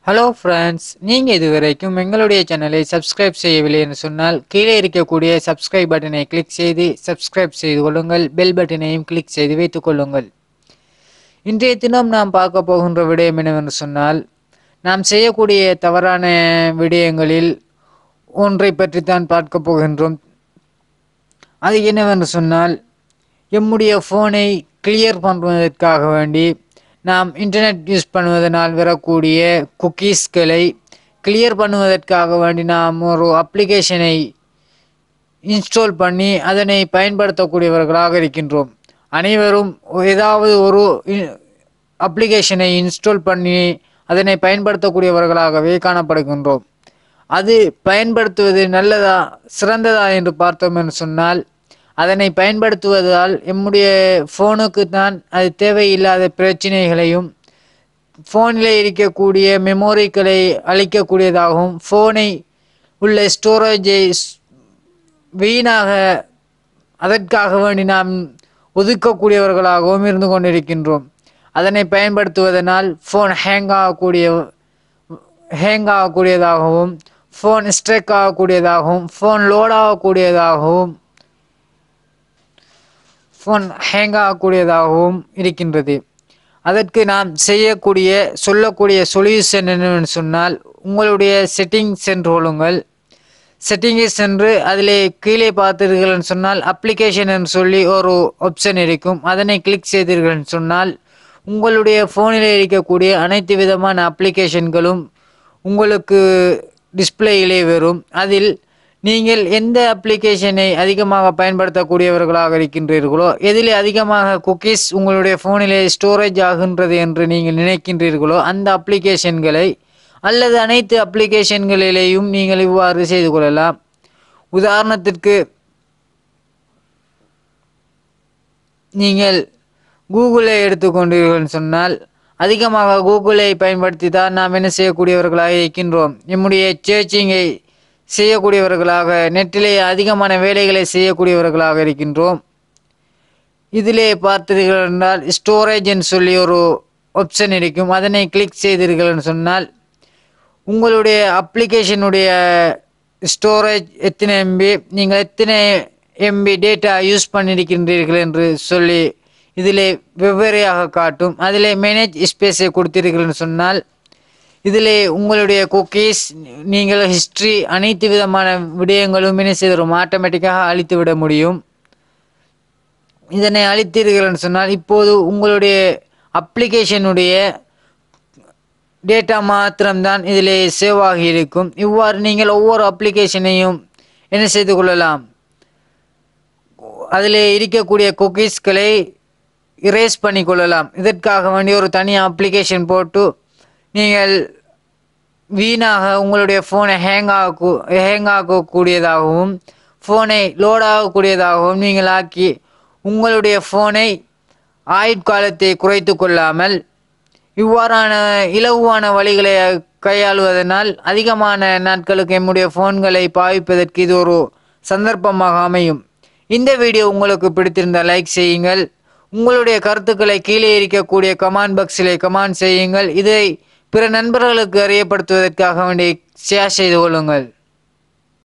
hello friends நீங்கள் இதுவரைக்கும் எங்களுடைய சேனலை சப்ஸ்கிரைப் செய்யவில்லை என்று சொன்னால் கீழே இருக்கக்கூடிய சப்ஸ்கிரைப் பட்டனை கிளிக் செய்து சப்ஸ்கிரைப் செய்து கொள்ளுங்கள் பெல் பட்டனையும் கிளிக் செய்து வைத்துக் கொள்ளுங்கள் இன்றைய தினம் நாம் பார்க்க போகின்ற விடயம் என்னவென்று சொன்னால் நாம் செய்யக்கூடிய தவறான விடயங்களில் ஒன்றை பற்றித்தான் பார்க்க போகின்றோம் அது என்னவென்று சொன்னால் எம்முடைய ஃபோனை கிளியர் பண்ணுவதற்காக வேண்டி நாம் இன்டர்நெட் யூஸ் பண்ணுவதனால் வரக்கூடிய குக்கீஸ்களை கிளியர் பண்ணுவதற்காக வேண்டி நாம் ஒரு அப்ளிகேஷனை இன்ஸ்டால் பண்ணி அதனை பயன்படுத்தக்கூடியவர்களாக இருக்கின்றோம் அனைவரும் ஏதாவது ஒரு அப்ளிகேஷனை இன்ஸ்டால் பண்ணி அதனை பயன்படுத்தக்கூடியவர்களாகவே காணப்படுகின்றோம் அது பயன்படுத்துவது நல்லதா சிறந்ததா என்று பார்த்தோம் என்று சொன்னால் அதனை பயன்படுத்துவதால் எம்முடைய ஃபோனுக்கு தான் அது தேவையில்லாத பிரச்சனைகளையும் ஃபோனில் இருக்கக்கூடிய மெமோரிகளை அழிக்கக்கூடியதாகவும் ஃபோனை உள்ள ஸ்டோரேஜை வீணாக அதற்காக வேண்டி நாம் ஒதுக்கக்கூடியவர்களாகவும் இருந்து கொண்டிருக்கின்றோம் அதனை பயன்படுத்துவதனால் ஃபோன் ஹேங் ஆகக்கூடிய ஹேங் ஆகக்கூடியதாகவும் ஃபோன் ஸ்ட்ரெக் ஆகக்கூடியதாகவும் ஃபோன் லோட் ஆகக்கூடியதாகவும் ஃபோன் ஹேங் ஆகக்கூடியதாகவும் இருக்கின்றது அதற்கு நாம் செய்யக்கூடிய சொல்லக்கூடிய சொல்யூஷன் என்னவென்று சொன்னால் உங்களுடைய செட்டிங் சென்று கொள்ளுங்கள் செட்டிங்கை சென்று அதிலே கீழே பார்த்தீர்கள்னு சொன்னால் அப்ளிகேஷன் என்று சொல்லி ஒரு ஆப்ஷன் இருக்கும் அதனை கிளிக் செய்தீர்கள்னு சொன்னால் உங்களுடைய ஃபோனில் இருக்கக்கூடிய அனைத்து விதமான அப்ளிகேஷன்களும் உங்களுக்கு டிஸ்பிளேயிலே வரும் அதில் நீங்கள் எந்த அப்ளிகேஷனை அதிகமாக பயன்படுத்தக்கூடியவர்களாக இருக்கின்றீர்களோ எதில் அதிகமாக குக்கீஸ் உங்களுடைய ஃபோனிலே ஸ்டோரேஜ் ஆகின்றது என்று நீங்கள் நினைக்கின்றீர்களோ அந்த அப்ளிகேஷன்களை அல்லது அனைத்து அப்ளிகேஷன்களிலேயும் நீங்கள் இவ்வாறு செய்து கொள்ளலாம் உதாரணத்திற்கு நீங்கள் கூகுளை எடுத்துக்கொண்டீர்கள் சொன்னால் அதிகமாக கூகுளை பயன்படுத்தி தான் நாம் என்ன செய்யக்கூடியவர்களாக இருக்கின்றோம் நம்முடைய சர்ச்சிங்கை செய்யக்கூடியவர்களாக நெட்டிலே அதிகமான வேலைகளை செய்யக்கூடியவர்களாக இருக்கின்றோம் இதிலே பார்த்தீர்கள் என்றால் ஸ்டோரேஜ் என்று சொல்லி ஒரு ஆப்ஷன் இருக்கும் அதனை கிளிக் செய்தீர்கள் சொன்னால் உங்களுடைய அப்ளிகேஷனுடைய ஸ்டோரேஜ் எத்தனை எம்பி நீங்கள் எத்தனை எம்பி டேட்டா யூஸ் பண்ணியிருக்கின்றீர்கள் என்று சொல்லி இதிலே வெவ்வேறையாக காட்டும் அதிலே மேனேஜ் ஸ்பேஸை கொடுத்தீர்கள்னு சொன்னால் இதிலே உங்களுடைய குக்கீஸ் நீங்கள் ஹிஸ்ட்ரி அனைத்து விதமான விடயங்களும் என்ன செய்தரும் ஆட்டோமேட்டிக்காக அழித்து விட முடியும் இதனை அழித்தீர்கள் சொன்னால் இப்போது உங்களுடைய அப்ளிகேஷனுடைய டேட்டா மாத்திரம்தான் இதிலே சேவ் ஆகி இருக்கும் இவ்வாறு நீங்கள் ஒவ்வொரு அப்ளிகேஷனையும் என்ன செய்து கொள்ளலாம் அதில் இருக்கக்கூடிய குக்கீஸ்களை இரேஸ் பண்ணி கொள்ளலாம் இதற்காக வேண்டி ஒரு தனி அப்ளிகேஷன் போட்டு நீங்கள் வீணாக உங்களுடைய ஃபோனை ஹேங் ஆக ஹேங் ஆகக்கூடியதாகவும் ஃபோனை லோட் ஆகக்கூடியதாகவும் நீங்கள் ஆக்கி உங்களுடைய ஃபோனை ஆயுட்காலத்தை குறைத்து கொள்ளாமல் இவ்வாறான இலகுவான வழிகளை கையாளுவதனால் அதிகமான நாட்களுக்கு எம்முடைய ஃபோன்களை பாவிப்பதற்கு இது ஒரு சந்தர்ப்பமாக அமையும் இந்த வீடியோ உங்களுக்கு பிடித்திருந்தால் லைக் செய்யுங்கள் உங்களுடைய கருத்துக்களை கீழே இருக்கக்கூடிய கமெண்ட் பாக்ஸிலே கமெண்ட் செய்யுங்கள் இதை பிற நண்பர்களுக்கு அறியப்படுத்துவதற்காக வேண்டி ஷேர் செய்து கொள்ளுங்கள்